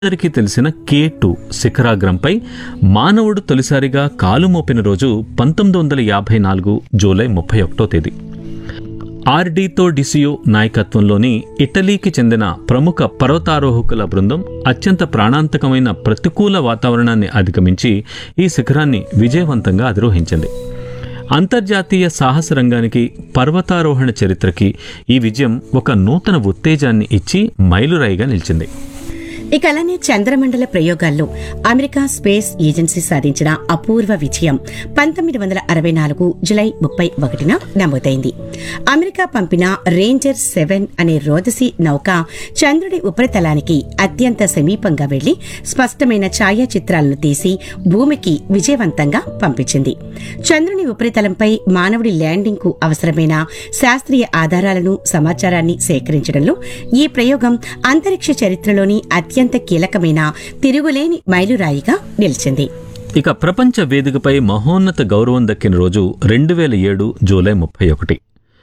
అందరికీ తెలిసిన కే టూ శిఖరాగ్రంపై మానవుడు తొలిసారిగా కాలు మోపిన రోజు పంతొమ్మిది వందల యాభై నాలుగు జూలై ముప్పై ఒకటో తేదీ ఆర్డీతో డిసియో నాయకత్వంలోని ఇటలీకి చెందిన ప్రముఖ పర్వతారోహకుల బృందం అత్యంత ప్రాణాంతకమైన ప్రతికూల వాతావరణాన్ని అధిగమించి ఈ శిఖరాన్ని విజయవంతంగా అధిరోహించింది అంతర్జాతీయ సాహస రంగానికి పర్వతారోహణ చరిత్రకి ఈ విజయం ఒక నూతన ఉత్తేజాన్ని ఇచ్చి మైలురాయిగా నిలిచింది ఇక అలానే చంద్రమండల ప్రయోగాల్లో అమెరికా స్పేస్ ఏజెన్సీ సాధించిన అపూర్వ విజయం పంతొమ్మిది వందల అరవై నాలుగు జులై ముప్పై ఒకటిన నమోదైంది అమెరికా పంపిన రేంజర్ సెవెన్ అనే రోదసి నౌక చంద్రుడి ఉపరితలానికి అత్యంత సమీపంగా వెళ్లి స్పష్టమైన ఛాయాచిత్రాలను తీసి భూమికి విజయవంతంగా పంపించింది చంద్రుని ఉపరితలంపై మానవుడి ల్యాండింగ్ కు అవసరమైన శాస్త్రీయ ఆధారాలను సమాచారాన్ని సేకరించడంలో ఈ ప్రయోగం అంతరిక్ష చరిత్రలోని అత్యంత కీలకమైన తిరుగులేని మైలురాయిగా నిలిచింది ఇక ప్రపంచ వేదికపై మహోన్నత గౌరవం దక్కిన రోజు రెండు వేల ఏడు జూలై ముప్పై ఒకటి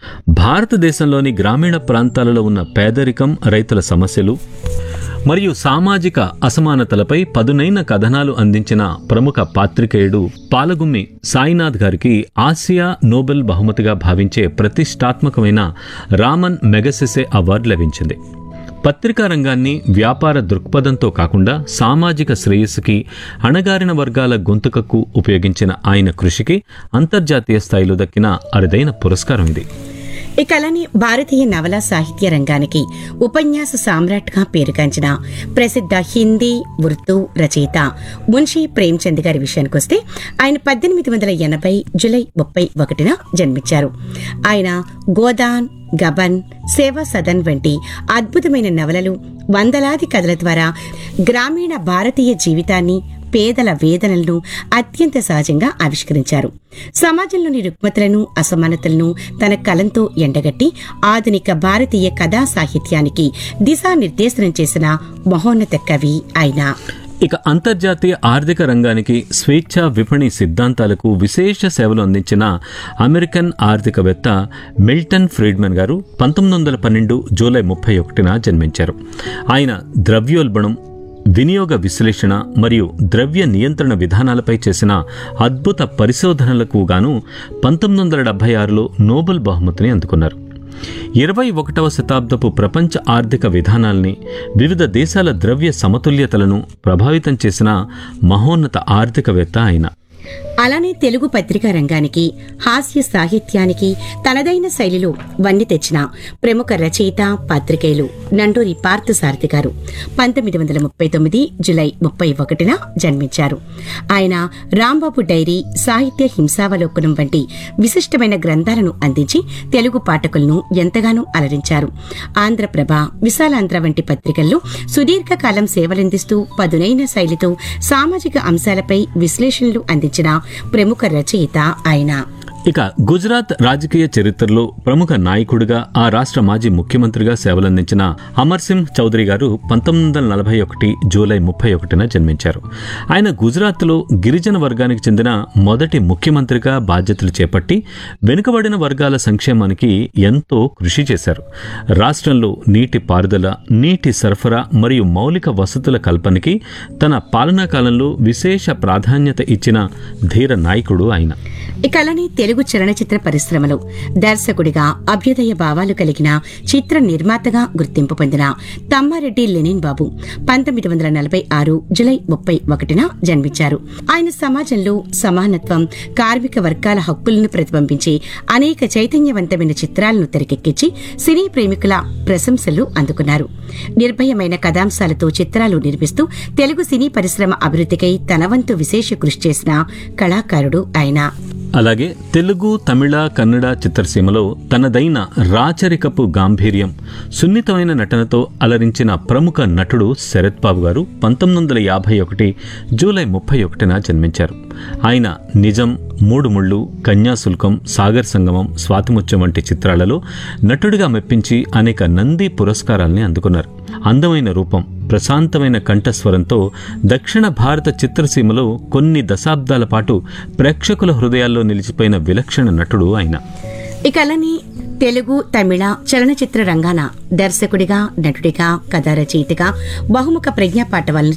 భారతదేశంలోని గ్రామీణ ప్రాంతాలలో ఉన్న పేదరికం రైతుల సమస్యలు మరియు సామాజిక అసమానతలపై పదునైన కథనాలు అందించిన ప్రముఖ పాత్రికేయుడు పాలగుమ్మి సాయినాథ్ గారికి ఆసియా నోబెల్ బహుమతిగా భావించే ప్రతిష్టాత్మకమైన రామన్ మెగసెసే అవార్డు లభించింది పత్రికా రంగాన్ని వ్యాపార దృక్పథంతో కాకుండా సామాజిక శ్రేయస్సుకి అణగారిన వర్గాల గొంతుకకు ఉపయోగించిన ఆయన కృషికి అంతర్జాతీయ స్థాయిలో దక్కిన అరుదైన పురస్కారం ఇది ఇక అలానే భారతీయ నవల సాహిత్య రంగానికి ఉపన్యాస సామ్రాట్గా పేరుగాంచిన ప్రసిద్ధ హిందీ ఉర్దూ రచయిత మున్షీ ప్రేమ్చంద్ గారి విషయానికొస్తే ఆయన పద్దెనిమిది వందల ఎనభై జులై ముప్పై ఒకటిన జన్మించారు ఆయన గోదాన్ గబన్ సేవా సదన్ వంటి అద్భుతమైన నవలలు వందలాది కథల ద్వారా గ్రామీణ భారతీయ జీవితాన్ని పేదల వేదనలను అత్యంత సహజంగా ఆవిష్కరించారు సమాజంలోని రుగ్మతలను అసమానతలను తన కలంతో ఎండగట్టి ఆధునిక భారతీయ కథా సాహిత్యానికి దిశానిర్దేశనం చేసిన మహోన్నత కవి ఆయన ఇక అంతర్జాతీయ ఆర్థిక రంగానికి స్వేచ్ఛా విపణి సిద్ధాంతాలకు విశేష సేవలు అందించిన అమెరికన్ ఆర్థికవేత్త మిల్టన్ ఫ్రీడ్మన్ గారు పంతొమ్మిది వందల పన్నెండు జూలై ముప్పై ఒకటిన జన్మించారు ఆయన ద్రవ్యోల్బణం వినియోగ విశ్లేషణ మరియు ద్రవ్య నియంత్రణ విధానాలపై చేసిన అద్భుత పరిశోధనలకు గాను పంతొమ్మిది వందల డెబ్బై ఆరులో నోబెల్ బహుమతిని అందుకున్నారు ఇరవై ఒకటవ శతాబ్దపు ప్రపంచ ఆర్థిక విధానాల్ని వివిధ దేశాల ద్రవ్య సమతుల్యతలను ప్రభావితం చేసిన మహోన్నత ఆర్థికవేత్త ఆయన అలానే తెలుగు పత్రికా రంగానికి హాస్య సాహిత్యానికి తనదైన శైలిలో వన్ని తెచ్చిన ప్రముఖ రచయిత పాత్రికేయులు నండూరి పార్థసారథి గారు పంతొమ్మిది వందల ముప్పై తొమ్మిది జులై ముప్పై ఒకటిన జన్మించారు ఆయన రాంబాబు డైరీ సాహిత్య హింసావలోకనం వంటి విశిష్టమైన గ్రంథాలను అందించి తెలుగు పాఠకులను ఎంతగానో అలరించారు ఆంధ్రప్రభ విశాలాంధ్ర వంటి పత్రికల్లో సుదీర్ఘకాలం సేవలందిస్తూ పదునైన శైలితో సామాజిక అంశాలపై విశ్లేషణలు అందించిన ప్రముఖ రచయిత ఆయన ఇక గుజరాత్ రాజకీయ చరిత్రలో ప్రముఖ నాయకుడిగా ఆ రాష్ట్ర మాజీ ముఖ్యమంత్రిగా సేవలందించిన అమర్ సింగ్ చౌదరి గారు పంతొమ్మిది వందల నలభై ఒకటి జూలై ముప్పై ఒకటిన జన్మించారు ఆయన గుజరాత్లో గిరిజన వర్గానికి చెందిన మొదటి ముఖ్యమంత్రిగా బాధ్యతలు చేపట్టి వెనుకబడిన వర్గాల సంక్షేమానికి ఎంతో కృషి చేశారు రాష్ట్రంలో నీటి పారుదల నీటి సరఫరా మరియు మౌలిక వసతుల కల్పనకి తన పాలనా కాలంలో విశేష ప్రాధాన్యత ఇచ్చిన ధీర నాయకుడు ఆయన ఇక అలానే తెలుగు చలనచిత్ర పరిశ్రమలో దర్శకుడిగా అభ్యుదయ భావాలు కలిగిన చిత్ర నిర్మాతగా గుర్తింపు పొందిన తమ్మారెడ్డి లెనిన్ బాబు పంతొమ్మిది వందల నలభై ఆరు జులై ముప్పై ఒకటిన జన్మించారు ఆయన సమాజంలో సమానత్వం కార్మిక వర్గాల హక్కులను ప్రతిబింబించే అనేక చైతన్యవంతమైన చిత్రాలను తెరకెక్కించి సినీ ప్రేమికుల ప్రశంసలు అందుకున్నారు నిర్భయమైన కథాంశాలతో చిత్రాలు నిర్మిస్తూ తెలుగు సినీ పరిశ్రమ అభివృద్ధికై తన వంతు విశేష కృషి చేసిన కళాకారుడు ఆయన అలాగే తెలుగు తమిళ కన్నడ చిత్రసీమలో తనదైన రాచరికపు గాంభీర్యం సున్నితమైన నటనతో అలరించిన ప్రముఖ నటుడు శరత్ బాబు గారు పంతొమ్మిది వందల యాభై ఒకటి జూలై ముప్పై ఒకటిన జన్మించారు ఆయన నిజం మూడు ముళ్ళు కన్యాశుల్కం సాగర్ సంగమం స్వాతిముత్యం వంటి చిత్రాలలో నటుడిగా మెప్పించి అనేక నంది పురస్కారాల్ని అందుకున్నారు అందమైన రూపం ప్రశాంతమైన కంఠస్వరంతో దక్షిణ భారత చిత్రసీమలో కొన్ని దశాబ్దాల పాటు ప్రేక్షకుల హృదయాల్లో నిలిచిపోయిన విలక్షణ నటుడు ఆయన ఇక అలానే తెలుగు తమిళ చలనచిత్ర రంగాన దర్శకుడిగా నటుడిగా కథా రచయితగా బహుముఖ ప్రజ్ఞాపాఠ వలన